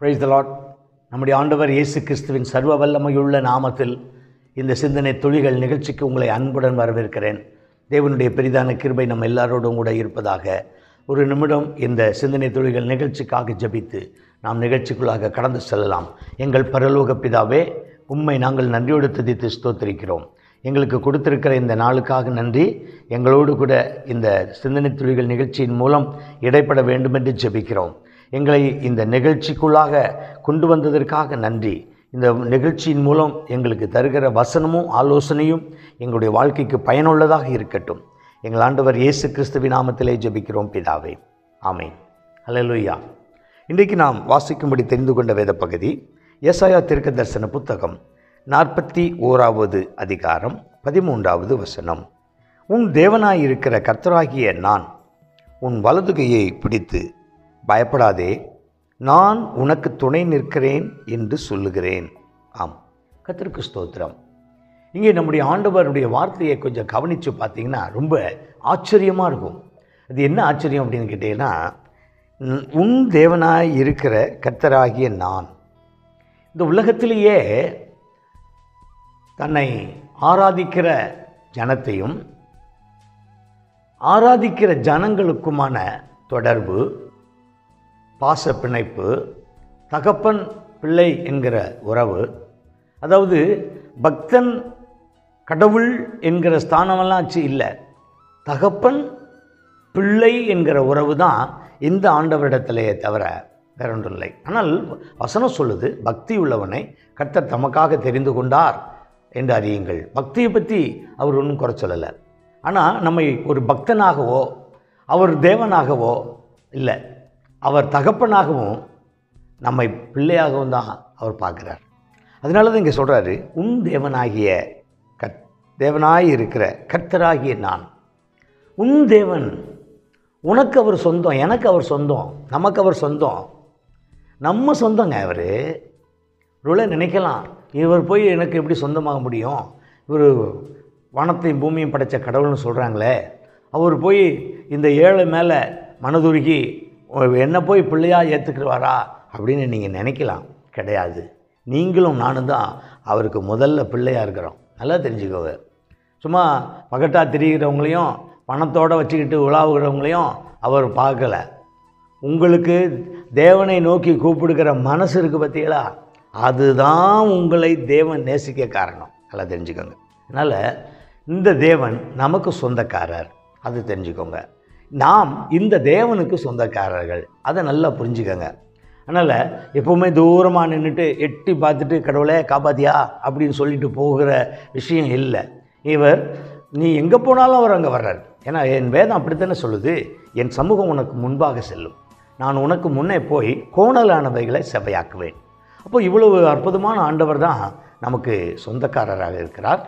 praise the lot நம்முடைய ஆண்டவர் இயேசு கிறிஸ்துவின் சர்வ வல்லமையுள்ள நாமத்தில் இந்த சிந்தனை துளிகள் நிகழ்ச்சிக்கு உங்களை அன்புடன் வரவேற்கிறேன் தேவனுடைய பெரிதான கிருபை நம்ம எல்லாரோடும் கூட இருப்பதாக ஒரு நிமிடம் இந்த சிந்தனை துளிகள் நிகழ்ச்சிக்காக ஜெபித்து நாம் நிகழ்ச்சிக்குள்ளாக கடந்து செல்லலாம் எங்கள் பரலோக பிதாவே உம்மை நாங்கள் நன்றியோடு துதித்து ஸ்தோத்திரிக்கிறோம் எங்களுக்கு கொடுத்திருக்கிற இந்த நாளுக்காக நன்றி எங்களோடு கூட இந்த சிந்தனை துளிகள் நிகழ்ச்சியின் மூலம் இடைப்பட வேண்டும் என்று ஜெபிக்கிறோம் எங்களை இந்த நிகழ்ச்சிக்குள்ளாக கொண்டு வந்ததற்காக நன்றி இந்த நிகழ்ச்சியின் மூலம் எங்களுக்கு தருகிற வசனமும் ஆலோசனையும் எங்களுடைய வாழ்க்கைக்கு பயனுள்ளதாக இருக்கட்டும் எங்கள் ஆண்டவர் இயேசு கிறிஸ்துவின் நாமத்திலே ஜெபிக்கிறோம் பிதாவே ஆமென் ஹalleluya இன்றைக்கு நாம் வாசிக்கும்படி தெரிந்து கொண்ட வேத பகுதி ஏசாயா தீர்க்க தரிசன புத்தகம் நாற்பத்தி ஓராவது அதிகாரம் பதிமூன்றாவது வசனம் உன் தேவனாயிருக்கிற கர்த்தராகிய நான் உன் வலதுகையை பிடித்து பயப்படாதே நான் உனக்கு துணை நிற்கிறேன் என்று சொல்லுகிறேன் ஆம் கர்த்தருக்கு ஸ்தோத்திரம் இங்கே நம்முடைய ஆண்டவருடைய வார்த்தையை கொஞ்சம் கவனித்து பார்த்தீங்கன்னா ரொம்ப ஆச்சரியமாக இருக்கும் அது என்ன ஆச்சரியம் அப்படின்னு கேட்டீங்கன்னா உன்- உன் தேவனாய் இருக்கிற கர்த்தராகிய நான் இந்த உலகத்திலேயே தன்னை ஆராதிக்கிற ஜனத்தையும் ஆராதிக்கிற ஜனங்களுக்குமான தொடர்பு பாச பிணைப்பு தகப்பன் பிள்ளை என்கிற உறவு அதாவது பக்தன் கடவுள் என்கிற ஸ்தானமெல்லாம் ஆச்சு இல்லை தகப்பன் பிள்ளை என்கிற உறவு தான் இந்த ஆண்டவரிடத்திலேயே தவிர வேற ஒன்றும் இல்லை ஆனால் வசனம் சொல்லுது பக்தி உள்ளவனை கர்த்தர் தமக்காக தெரிந்து கொண்டார் என்று அறியுங்கள் பக்தியை பற்றி அவர் ஒன்றும் குறை சொல்லலை ஆனால் நம்மை ஒரு பக்தனாகவோ அவர் தேவனாகவோ இல்லை அவர் தகப்பனாகவும் நம்மை பிள்ளையாகவும் தான் அவர் பார்க்குறார் அதனால தான் இங்கே சொல்கிறாரு உன் தேவனாகிய கத் தேவனாய் இருக்கிற கர்த்தராகிய நான் உன் தேவன் உனக்கு அவர் சொந்தம் எனக்கு அவர் சொந்தம் நமக்கு அவர் சொந்தம் நம்ம சொந்தங்க அவர் இவ்வளோ நினைக்கலாம் இவர் போய் எனக்கு எப்படி சொந்தமாக முடியும் இவர் வானத்தையும் பூமியும் படைத்த கடவுள்னு சொல்கிறாங்களே அவர் போய் இந்த ஏழை மேலே மனதுருகி என்ன போய் பிள்ளையாக ஏற்றுக்குருவாரா அப்படின்னு நீங்கள் நினைக்கலாம் கிடையாது நீங்களும் நானும் தான் அவருக்கு முதல்ல பிள்ளையாக இருக்கிறோம் நல்லா தெரிஞ்சுக்கோங்க சும்மா பகட்டா திரிகிறவங்களையும் பணத்தோடு வச்சுக்கிட்டு உலாவுகிறவங்களையும் அவர் பார்க்கல உங்களுக்கு தேவனை நோக்கி கூப்பிடுகிற மனசு இருக்குது பார்த்தீங்களா அதுதான் உங்களை தேவன் நேசிக்க காரணம் நல்லா தெரிஞ்சுக்கோங்க அதனால் இந்த தேவன் நமக்கு சொந்தக்காரர் அது தெரிஞ்சுக்கோங்க நாம் இந்த தேவனுக்கு சொந்தக்காரர்கள் அதை நல்லா புரிஞ்சுக்கோங்க அதனால் எப்போவுமே தூரமாக நின்றுட்டு எட்டி பார்த்துட்டு கடவுளே காப்பாத்தியா அப்படின்னு சொல்லிட்டு போகிற விஷயம் இல்லை இவர் நீ எங்கே போனாலும் அவர் அங்கே வர்றார் ஏன்னா என் வேதம் அப்படித்தானே சொல்லுது என் சமூகம் உனக்கு முன்பாக செல்லும் நான் உனக்கு முன்னே போய் கோணலானவைகளை செவையாக்குவேன் அப்போ இவ்வளவு அற்புதமான ஆண்டவர் தான் நமக்கு சொந்தக்காரராக இருக்கிறார்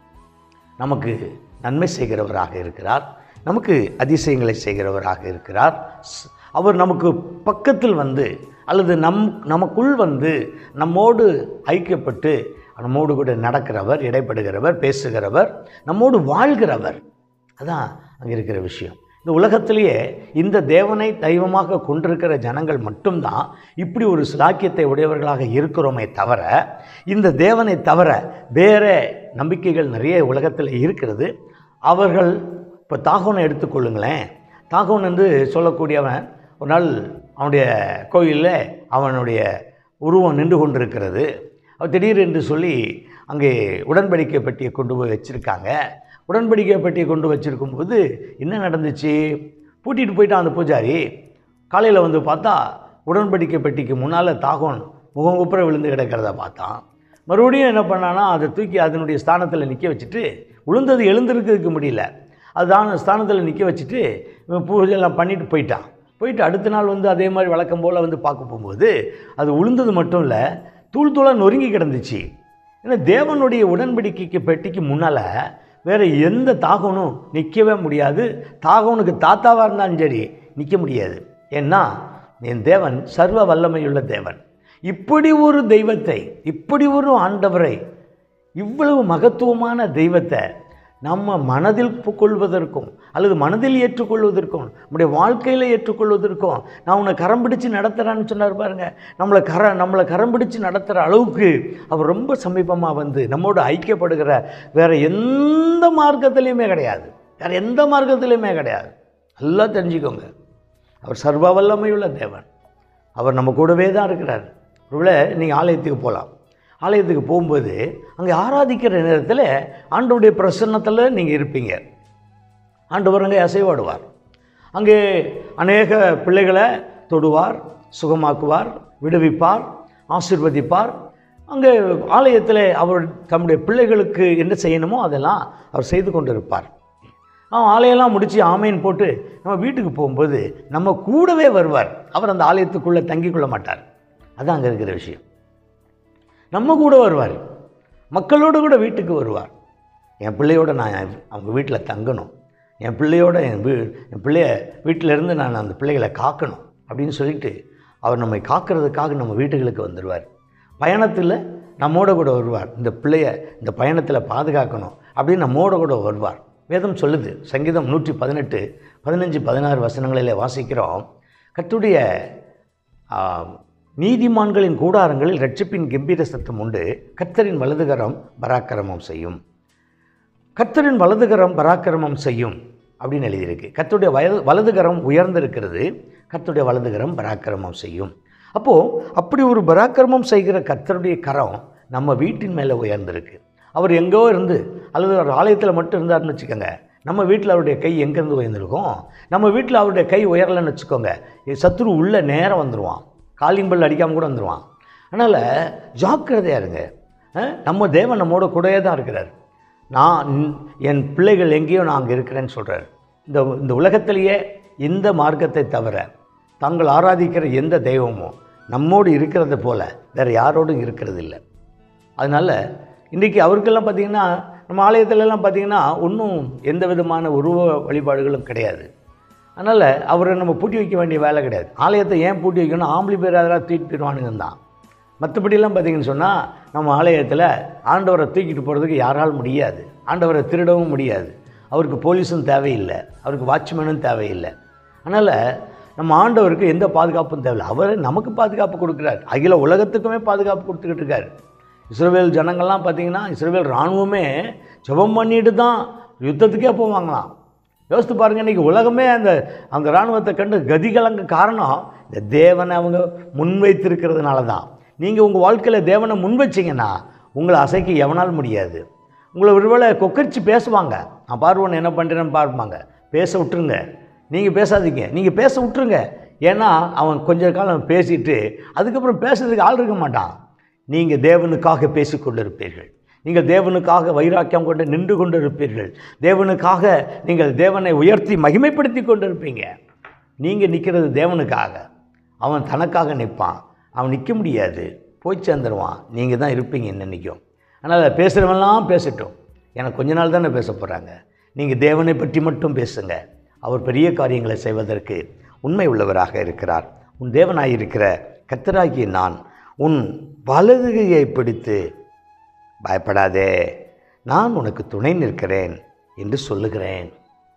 நமக்கு நன்மை செய்கிறவராக இருக்கிறார் நமக்கு அதிசயங்களை செய்கிறவராக இருக்கிறார் ஸ்- அவர் நமக்கு பக்கத்தில் வந்து அல்லது நம் நமக்குள் வந்து நம்மோடு ஐக்கியப்பட்டு நம்மோடு கூட நடக்கிறவர் இடைப்படுகிறவர் பேசுகிறவர் நம்மோடு வாழ்கிறவர் அதான் அங்கே இருக்கிற விஷயம் இந்த உலகத்திலேயே இந்த தேவனை தெய்வமாக கொண்டிருக்கிற ஜனங்கள் மட்டும்தான் இப்படி ஒரு சிலாக்கியத்தை உடையவர்களாக இருக்கிறோமே தவிர இந்த தேவனை தவிர வேற நம்பிக்கைகள் நிறைய உலகத்தில் இருக்கிறது அவர்கள் இப்போ தாகோனை எடுத்துக்கொள்ளுங்களேன் தாகோன் என்று சொல்லக்கூடியவன் ஒரு நாள் அவனுடைய கோயிலில் அவனுடைய உருவம் நின்று கொண்டிருக்கிறது அவர் திடீரென்று சொல்லி அங்கே உடன்படிக்கை பெட்டியை கொண்டு போய் வச்சுருக்காங்க உடன்படிக்கை பெட்டியை கொண்டு வச்சுருக்கும்போது என்ன நடந்துச்சு பூட்டிட்டு போயிட்டான் அந்த பூஜாரி காலையில் வந்து பார்த்தா உடன்படிக்கை பெட்டிக்கு முன்னால் தாகோன் முகங்குப்புற விழுந்து கிடக்கிறத பார்த்தான் மறுபடியும் என்ன பண்ணானா அதை தூக்கி அதனுடைய ஸ்தானத்தில் நிற்க வச்சுட்டு விழுந்தது எழுந்திருக்கிறதுக்கு முடியல அதுதான் ஸ்தானத்தில் நிற்க வச்சுட்டு இவன் பூஜையெல்லாம் பண்ணிட்டு போயிட்டான் போயிட்டு அடுத்த நாள் வந்து அதே மாதிரி வழக்கம் போல் வந்து பார்க்க போகும்போது அது உளுந்தது மட்டும் இல்லை தூள் தூளாக நொறுங்கி கிடந்துச்சு ஏன்னா தேவனுடைய உடன்படிக்கைக்கு பெட்டிக்கு முன்னால் வேறு எந்த தாகனும் நிற்கவே முடியாது தாகவனுக்கு தாத்தாவாக இருந்தாலும் சரி நிற்க முடியாது ஏன்னா என் தேவன் சர்வ வல்லமையுள்ள தேவன் இப்படி ஒரு தெய்வத்தை இப்படி ஒரு ஆண்டவரை இவ்வளவு மகத்துவமான தெய்வத்தை நம்ம மனதில் கொள்வதற்கும் அல்லது மனதில் ஏற்றுக்கொள்வதற்கும் நம்முடைய வாழ்க்கையில் ஏற்றுக்கொள்வதற்கும் நான் உன்னை கரம் பிடிச்சு நடத்துகிறேன்னு சொன்னார் பாருங்க நம்மளை கர நம்மளை கரம் பிடிச்சு நடத்துகிற அளவுக்கு அவர் ரொம்ப சமீபமாக வந்து நம்மோடு ஐக்கியப்படுகிற வேறு எந்த மார்க்கத்துலேயுமே கிடையாது வேறு எந்த மார்க்கத்துலேயுமே கிடையாது நல்லா தெரிஞ்சுக்கோங்க அவர் சர்வ வல்லமையுள்ள தேவன் அவர் நம்ம கூடவே தான் இருக்கிறார் ஒருவேளை நீங்கள் ஆலயத்துக்கு போகலாம் ஆலயத்துக்கு போகும்போது அங்கே ஆராதிக்கிற நேரத்தில் ஆண்டவருடைய பிரசன்னத்தில் நீங்கள் இருப்பீங்க ஆண்டவர் அங்கே அசைவாடுவார் அங்கே அநேக பிள்ளைகளை தொடுவார் சுகமாக்குவார் விடுவிப்பார் ஆசிர்வதிப்பார் அங்கே ஆலயத்தில் அவர் தம்முடைய பிள்ளைகளுக்கு என்ன செய்யணுமோ அதெல்லாம் அவர் செய்து கொண்டு இருப்பார் அவன் ஆலயெல்லாம் முடித்து ஆமைன்னு போட்டு நம்ம வீட்டுக்கு போகும்போது நம்ம கூடவே வருவார் அவர் அந்த ஆலயத்துக்குள்ளே தங்கிக் கொள்ள மாட்டார் அதான் அங்கே இருக்கிற விஷயம் நம்ம கூட வருவார் மக்களோடு கூட வீட்டுக்கு வருவார் என் பிள்ளையோட நான் அவங்க வீட்டில் தங்கணும் என் பிள்ளையோட என் வீ என் பிள்ளைய வீட்டில் இருந்து நான் அந்த பிள்ளைகளை காக்கணும் அப்படின்னு சொல்லிட்டு அவர் நம்மை காக்கிறதுக்காக நம்ம வீட்டுகளுக்கு வந்துடுவார் பயணத்தில் நம்மோட கூட வருவார் இந்த பிள்ளைய இந்த பயணத்தில் பாதுகாக்கணும் அப்படின்னு நம்மோட கூட வருவார் வேதம் சொல்லுது சங்கீதம் நூற்றி பதினெட்டு பதினஞ்சு பதினாறு வசனங்களிலே வாசிக்கிறோம் கத்துடைய நீதிமான்களின் கூடாரங்களில் ரட்சிப்பின் கம்பீர சத்தம் உண்டு கர்த்தரின் வலதுகரம் பராக்கிரமம் செய்யும் கர்த்தரின் வலதுகரம் பராக்கிரமம் செய்யும் அப்படின்னு எழுதியிருக்கு கர்த்தருடைய வயது வலதுகரம் உயர்ந்திருக்கிறது கர்த்தருடைய வலதுகரம் பராக்கிரமம் செய்யும் அப்போது அப்படி ஒரு பராக்கிரமம் செய்கிற கர்த்தருடைய கரம் நம்ம வீட்டின் மேலே உயர்ந்திருக்கு அவர் எங்கோ இருந்து அல்லது ஒரு ஆலயத்தில் மட்டும் இருந்தார்னு வச்சுக்கோங்க நம்ம வீட்டில் அவருடைய கை எங்கேருந்து உயர்ந்திருக்கும் நம்ம வீட்டில் அவருடைய கை உயரலைன்னு வச்சுக்கோங்க சத்துரு உள்ள நேரம் வந்துடுவான் காலிம்பல் அடிக்காமல் கூட வந்துடுவான் அதனால் ஜாக்கிரதையாக இருங்க அஹ், நம்ம தேவன் நம்மோட கூடயே தான் இருக்கிறார் நான் என் பிள்ளைகள் எங்கேயோ நான் அங்கே இருக்கிறேன்னு சொல்கிறார் இந்த இந்த உலகத்திலேயே இந்த மார்க்கத்தை தவிர தாங்கள் ஆராதிக்கிற எந்த தெய்வமோ நம்மோடு இருக்கிறது போல வேறு யாரோடும் இருக்கிறது இல்லை அதனால் இன்றைக்கி அவருக்கெல்லாம் பார்த்திங்கன்னா நம்ம ஆலயத்துலலாம் பார்த்திங்கன்னா ஒன்றும் எந்த விதமான உருவ வழிபாடுகளும் கிடையாது அதனால் அவரை நம்ம பூட்டி வைக்க வேண்டிய வேலை கிடையாது ஆலயத்தை ஏன் பூட்டி வைக்கணும் ஆம்பளி பேர் அதெல்லாம் தூக்கிட்டு போயிடுவானுங்க தான் மற்றபடிலாம் பார்த்தீங்கன்னு சொன்னால் நம்ம ஆலயத்தில் ஆண்டவரை தூக்கிட்டு போகிறதுக்கு யாரால் முடியாது ஆண்டவரை திருடவும் முடியாது அவருக்கு போலீஸும் தேவையில்லை அவருக்கு வாட்ச்மேனும் தேவையில்லை அதனால் நம்ம ஆண்டவருக்கு எந்த பாதுகாப்பும் தேவையில்லை அவர் நமக்கு பாதுகாப்பு கொடுக்குறார் அகில உலகத்துக்குமே பாதுகாப்பு கொடுத்துக்கிட்டு இருக்கார் இஸ்ரவேல் ஜனங்கள்லாம் பார்த்தீங்கன்னா இஸ்ரவேல் இராணுவமே ஜெபம் பண்ணிட்டு தான் யுத்தத்துக்கே போவாங்களாம் யோசித்து பாருங்கள் இன்றைக்கி உலகமே அந்த அந்த இராணுவத்தை கண்டு கதிகலங்க காரணம் இந்த தேவனை அவங்க முன்வைத்திருக்கிறதுனால தான் நீங்கள் உங்கள் வாழ்க்கையில் தேவனை முன் வச்சிங்கன்னா உங்களை அசைக்க எவனால் முடியாது உங்களை ஒருவேளை கொக்கரிச்சு பேசுவாங்க நான் பார்வன் என்ன பண்ணுறேன்னு பார்ப்பாங்க பேச விட்டுருங்க நீங்கள் பேசாதீங்க நீங்கள் பேச விட்டுருங்க ஏன்னா அவன் கொஞ்ச காலம் பேசிட்டு அதுக்கப்புறம் பேசுறதுக்கு ஆள் இருக்க மாட்டான் நீங்கள் தேவனுக்காக பேசிக்கொண்டிருப்பீர்கள் நீங்கள் தேவனுக்காக வைராக்கியம் கொண்டு நின்று கொண்டிருப்பீர்கள் தேவனுக்காக நீங்கள் தேவனை உயர்த்தி மகிமைப்படுத்தி கொண்டிருப்பீங்க நீங்கள் நிற்கிறது தேவனுக்காக அவன் தனக்காக நிற்பான் அவன் நிற்க முடியாது போய் சேர்ந்துருவான் நீங்கள் தான் இருப்பீங்க இன்னைக்கும் அதனால் பேசுகிறவன்லாம் பேசட்டும் எனக்கு கொஞ்ச நாள் தானே பேச போகிறாங்க நீங்கள் தேவனை பற்றி மட்டும் பேசுங்க அவர் பெரிய காரியங்களை செய்வதற்கு உண்மை உள்ளவராக இருக்கிறார் உன் தேவனாயிருக்கிற கத்தராகிய நான் உன் வலதுகையை பிடித்து பயப்படாதே நான் உனக்கு துணை நிற்கிறேன் என்று சொல்லுகிறேன்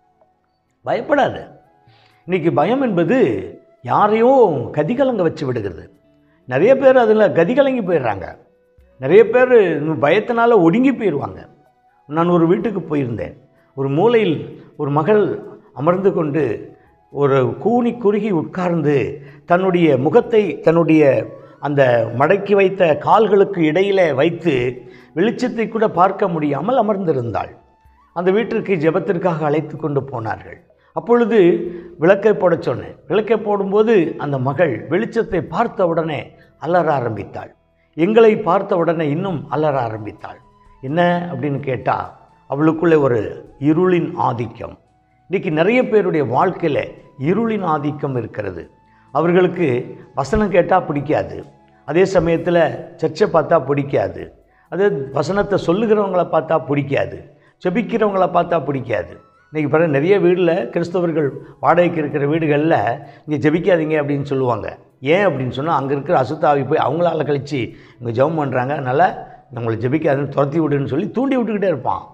பயப்படாத இன்னைக்கு பயம் என்பது யாரையோ கதிகலங்க வச்சு விடுகிறது நிறைய பேர் அதில் கதிகலங்கி போயிடுறாங்க நிறைய பேர் பயத்தினால ஒடுங்கி போயிடுவாங்க நான் ஒரு வீட்டுக்கு போயிருந்தேன் ஒரு மூலையில் ஒரு மகள் அமர்ந்து கொண்டு ஒரு கூனி குறுகி உட்கார்ந்து தன்னுடைய முகத்தை தன்னுடைய அந்த மடக்கி வைத்த கால்களுக்கு இடையிலே வைத்து வெளிச்சத்தை கூட பார்க்க முடியாமல் அமர்ந்திருந்தாள் அந்த வீட்டிற்கு ஜெபத்திற்காக அழைத்து கொண்டு போனார்கள் அப்பொழுது விளக்கை போடச் சொன்னேன் விளக்கை போடும்போது அந்த மகள் வெளிச்சத்தை பார்த்த உடனே அலற ஆரம்பித்தாள் எங்களை பார்த்த உடனே இன்னும் அலற ஆரம்பித்தாள் என்ன அப்படின்னு கேட்டால் அவளுக்குள்ளே ஒரு இருளின் ஆதிக்கம் இன்றைக்கி நிறைய பேருடைய வாழ்க்கையில் இருளின் ஆதிக்கம் இருக்கிறது அவர்களுக்கு வசனம் கேட்டால் பிடிக்காது அதே சமயத்தில் சர்ச்சை பார்த்தா பிடிக்காது அதே வசனத்தை சொல்லுகிறவங்கள பார்த்தா பிடிக்காது செபிக்கிறவங்கள பார்த்தா பிடிக்காது இன்றைக்கி பாருங்க நிறைய வீட்டில் கிறிஸ்தவர்கள் வாடகைக்கு இருக்கிற வீடுகளில் இங்கே ஜெபிக்காதீங்க அப்படின்னு சொல்லுவாங்க ஏன் அப்படின்னு சொன்னால் அங்கே இருக்கிற அசுத்தாவி போய் அவங்களால கழித்து இங்கே ஜெபம் பண்ணுறாங்க அதனால் நம்மளை ஜெபிக்காதுன்னு துரத்தி விடுன்னு சொல்லி தூண்டி விட்டுக்கிட்டே இருப்பான்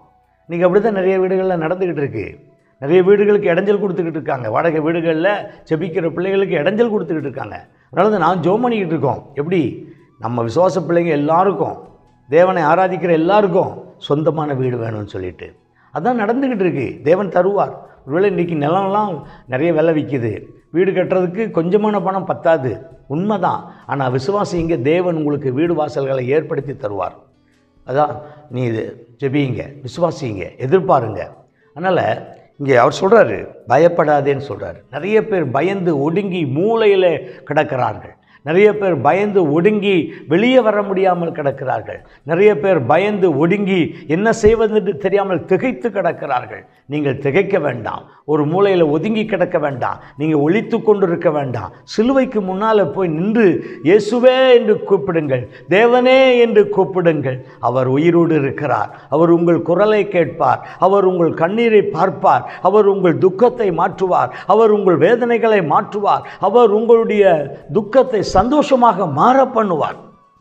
இன்றைக்கி அப்படி தான் நிறைய வீடுகளில் நடந்துக்கிட்டு இருக்கு நிறைய வீடுகளுக்கு இடைஞ்சல் கொடுத்துக்கிட்டு இருக்காங்க வாடகை வீடுகளில் செபிக்கிற பிள்ளைகளுக்கு இடைஞ்சல் கொடுத்துக்கிட்டு இருக்காங்க அதனால தான் நான் ஜோம் பண்ணிக்கிட்டு இருக்கோம் எப்படி நம்ம விசுவாச பிள்ளைங்க எல்லாருக்கும் தேவனை ஆராதிக்கிற எல்லாருக்கும் சொந்தமான வீடு வேணும்னு சொல்லிட்டு அதான் நடந்துக்கிட்டு இருக்கு தேவன் தருவார் ஒருவேளை இன்றைக்கி நிலம்லாம் நிறைய விலை விற்கிது வீடு கட்டுறதுக்கு கொஞ்சமான பணம் பத்தாது உண்மைதான் ஆனால் விசுவாசிங்க தேவன் உங்களுக்கு வீடு வாசல்களை ஏற்படுத்தி தருவார் அதான் நீ இது ஜெபியுங்க விசுவாசிங்க எதிர்பாருங்க அதனால் இங்கே அவர் சொல்கிறாரு பயப்படாதேன்னு சொல்கிறார் நிறைய பேர் பயந்து ஒடுங்கி மூளையில் கிடக்கிறார்கள் நிறைய பேர் பயந்து ஒடுங்கி வெளியே வர முடியாமல் கிடக்கிறார்கள் நிறைய பேர் பயந்து ஒடுங்கி என்ன செய்வதென்று தெரியாமல் திகைத்து கிடக்கிறார்கள் நீங்கள் திகைக்க வேண்டாம் ஒரு மூலையில் ஒதுங்கி கிடக்க வேண்டாம் நீங்கள் ஒழித்து கொண்டிருக்க வேண்டாம் சிலுவைக்கு முன்னால் போய் நின்று இயேசுவே என்று கூப்பிடுங்கள் தேவனே என்று கூப்பிடுங்கள் அவர் உயிரோடு இருக்கிறார் அவர் உங்கள் குரலை கேட்பார் அவர் உங்கள் கண்ணீரை பார்ப்பார் அவர் உங்கள் துக்கத்தை மாற்றுவார் அவர் உங்கள் வேதனைகளை மாற்றுவார் அவர் உங்களுடைய துக்கத்தை சந்தோஷமாக மாற பண்ணுவார்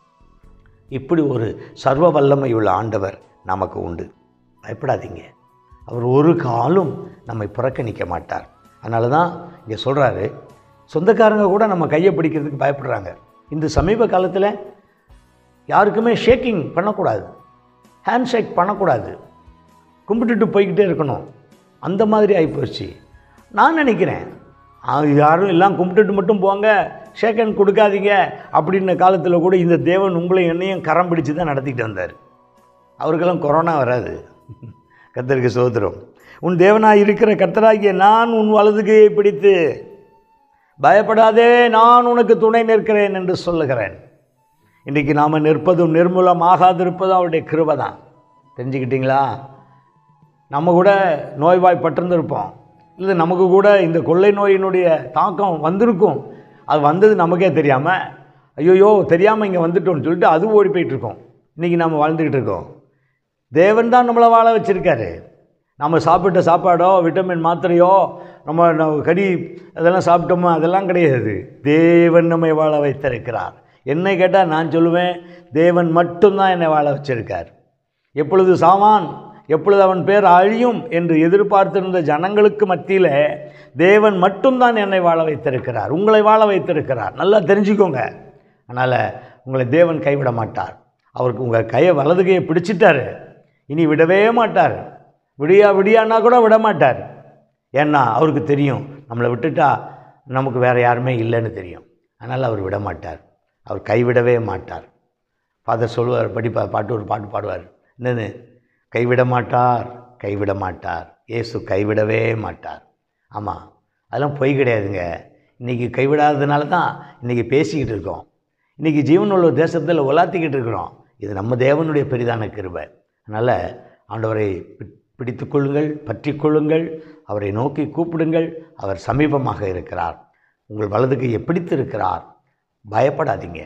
இப்படி ஒரு சர்வ வல்லமை உள்ள ஆண்டவர் நமக்கு உண்டு பயப்படாதீங்க அவர் ஒரு காலும் நம்மை புறக்கணிக்க மாட்டார் அதனால தான் இங்கே சொல்கிறாரு சொந்தக்காரங்க கூட நம்ம கையை பிடிக்கிறதுக்கு பயப்படுறாங்க இந்த சமீப காலத்தில் யாருக்குமே ஷேக்கிங் பண்ணக்கூடாது ஹேண்ட் ஷேக் பண்ணக்கூடாது கும்பிட்டுட்டு போய்கிட்டே இருக்கணும் அந்த மாதிரி ஆகிப்போச்சு நான் நினைக்கிறேன் ஆ, யாரும் எல்லாம் கும்பிட்டுட்டு மட்டும் போங்க ஷேக் ஹேண்ட் கொடுக்காதீங்க அப்படின்ன காலத்தில் கூட இந்த தேவன் உங்களையும் என்னையும் கரம் பிடிச்சு தான் நடத்திக்கிட்டு வந்தார் அவருக்கெல்லாம் கொரோனா வராது கர்த்தருக்கு சோதரம் உன் தேவனாய் இருக்கிற கர்த்தராகிய நான் உன் வலதுகையை பிடித்து பயப்படாதே நான் உனக்கு துணை நிற்கிறேன் என்று சொல்லுகிறேன் இன்றைக்கி நாம் நிற்பதும் நிர்மூலம் ஆகாதிருப்பதும் அவருடைய கிருபை தான் தெரிஞ்சுக்கிட்டீங்களா நம்ம கூட நோய்வாய்ப்பட்டிருந்திருப்போம் இல்லை நமக்கு கூட இந்த கொள்ளை நோயினுடைய தாக்கம் வந்திருக்கும் அது வந்தது நமக்கே தெரியாமல் ஐயோயோ தெரியாமல் இங்கே வந்துட்டோம்னு சொல்லிட்டு அது ஓடி போயிட்டுருக்கோம் இன்றைக்கி நம்ம வாழ்ந்துக்கிட்டு இருக்கோம் தேவன் தான் நம்மளை வாழ வச்சுருக்காரு நம்ம சாப்பிட்ட சாப்பாடோ விட்டமின் மாத்திரையோ நம்ம நம்ம கறி அதெல்லாம் சாப்பிட்டோமோ அதெல்லாம் கிடையாது தேவன் நம்மை வாழ வைத்திருக்கிறார் என்னை கேட்டால் நான் சொல்லுவேன் தேவன் மட்டும்தான் என்னை வாழ வச்சிருக்கார் எப்பொழுது சாவான் எப்பொழுது அவன் பேர் அழியும் என்று எதிர்பார்த்திருந்த ஜனங்களுக்கு மத்தியில் தேவன் மட்டும்தான் என்னை வாழ வைத்திருக்கிறார் உங்களை வாழ வைத்திருக்கிறார் நல்லா தெரிஞ்சுக்கோங்க அதனால் உங்களை தேவன் கைவிட மாட்டார் அவருக்கு உங்கள் கையை வலது கையை பிடிச்சிட்டாரு இனி விடவே மாட்டார் விடியா விடியான்னா கூட விட மாட்டார் ஏன்னா அவருக்கு தெரியும் நம்மளை விட்டுட்டா நமக்கு வேறு யாருமே இல்லைன்னு தெரியும் அதனால் அவர் விட மாட்டார் அவர் கைவிடவே மாட்டார் ஃபாதர் சொல்லுவார் படிப்பா பாட்டு ஒரு பாட்டு பாடுவார் என்னது கைவிட மாட்டார் கைவிட மாட்டார் இயேசு கைவிடவே மாட்டார் ஆமாம் அதெல்லாம் பொய் கிடையாதுங்க இன்றைக்கி கைவிடாததுனால தான் இன்றைக்கி பேசிக்கிட்டு இருக்கோம் இன்றைக்கி ஜீவனுள்ள தேசத்தில் உலாத்திக்கிட்டு இருக்கிறோம் இது நம்ம தேவனுடைய பெரிதான கிருபை அதனால் ஆண்டவரை பி- பிடித்துக் கொள்ளுங்கள் பற்றி கொள்ளுங்கள் அவரை நோக்கி கூப்பிடுங்கள் அவர் சமீபமாக இருக்கிறார் உங்கள் வலது கையை பிடித்து இருக்கிறார் பயப்படாதீங்க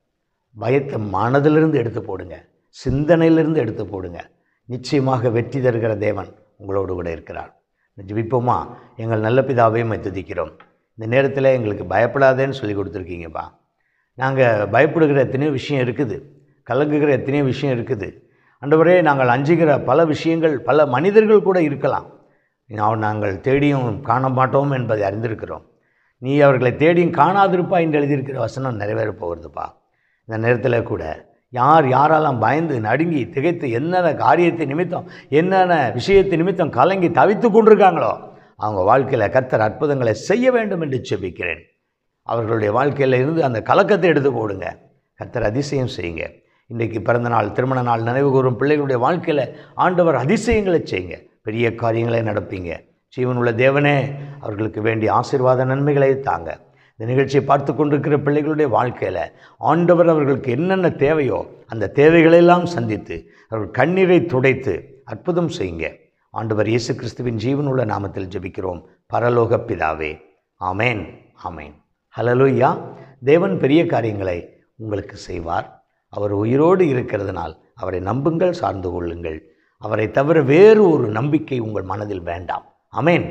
பயத்தை மனதிலிருந்து எடுத்து போடுங்க சிந்தனையிலிருந்து எடுத்து போடுங்க நிச்சயமாக வெற்றி தருகிற தேவன் உங்களோடு கூட இருக்கிறார் ஜெபிப்போமா எங்கள் நல்ல பிதாவே துதிக்கிறோம் இந்த நேரத்தில் எங்களுக்கு பயப்படாதேன்னு சொல்லி கொடுத்துருக்கீங்கப்பா நாங்கள் பயப்படுகிற எத்தனையோ விஷயம் இருக்குது கலங்குகிற எத்தனையோ விஷயம் இருக்குது ஆண்டவரே நாங்கள் அஞ்சுகிற பல விஷயங்கள் பல மனிதர்கள் கூட இருக்கலாம் நான் நாங்கள் தேடியும் காண மாட்டோம் என்பதை அறிந்திருக்கிறோம் நீ அவர்களை தேடியும் காணாதிருப்பா என்று எழுதியிருக்கிற வசனம் நிறைவேறப் போகிறதுப்பா இந்த நேரத்தில் கூட யார் யாரெல்லாம் பயந்து நடுங்கி திகைத்து என்னென்ன காரியத்தை நிமித்தம் என்னென்ன விஷயத்தை நிமித்தம் கலங்கி தவித்து கொண்டிருக்காங்களோ அவங்க வாழ்க்கையில் கர்த்தர் அற்புதங்களை செய்ய வேண்டும் என்று செபிக்கிறேன் அவர்களுடைய வாழ்க்கையில் இருந்து அந்த கலக்கத்தை எடுத்து போடுங்க கர்த்தர் அதிசயம் செய்யுங்க இன்றைக்கு பிறந்த நாள் திருமண நாள் நினைவு கூறும் பிள்ளைகளுடைய வாழ்க்கையில் ஆண்டவர் அதிசயங்களை செய்யுங்க பெரிய காரியங்களை நடப்பீங்க ஜீவனுள்ள தேவனே அவர்களுக்கு வேண்டிய ஆசீர்வாத நன்மைகளை தாங்க இந்த நிகழ்ச்சியை பார்த்து கொண்டிருக்கிற பிள்ளைகளுடைய வாழ்க்கையில் ஆண்டவர் அவர்களுக்கு என்னென்ன தேவையோ அந்த தேவைகளெல்லாம் சந்தித்து அவர்கள் கண்ணீரை துடைத்து அற்புதம் செய்யுங்க ஆண்டவர் இயேசு கிறிஸ்துவின் ஜீவனுள்ள நாமத்தில் ஜெபிக்கிறோம் பரலோக பிதாவே ஆமேன் ஆமேன் ஹலலூயா தேவன் பெரிய காரியங்களை உங்களுக்கு செய்வார் அவர் உயிரோடு இருக்கிறதுனால் அவரை நம்புங்கள் சார்ந்து கொள்ளுங்கள் அவரை தவிர வேறு ஒரு நம்பிக்கை உங்கள் மனதில் வேண்டாம் ஆமேன்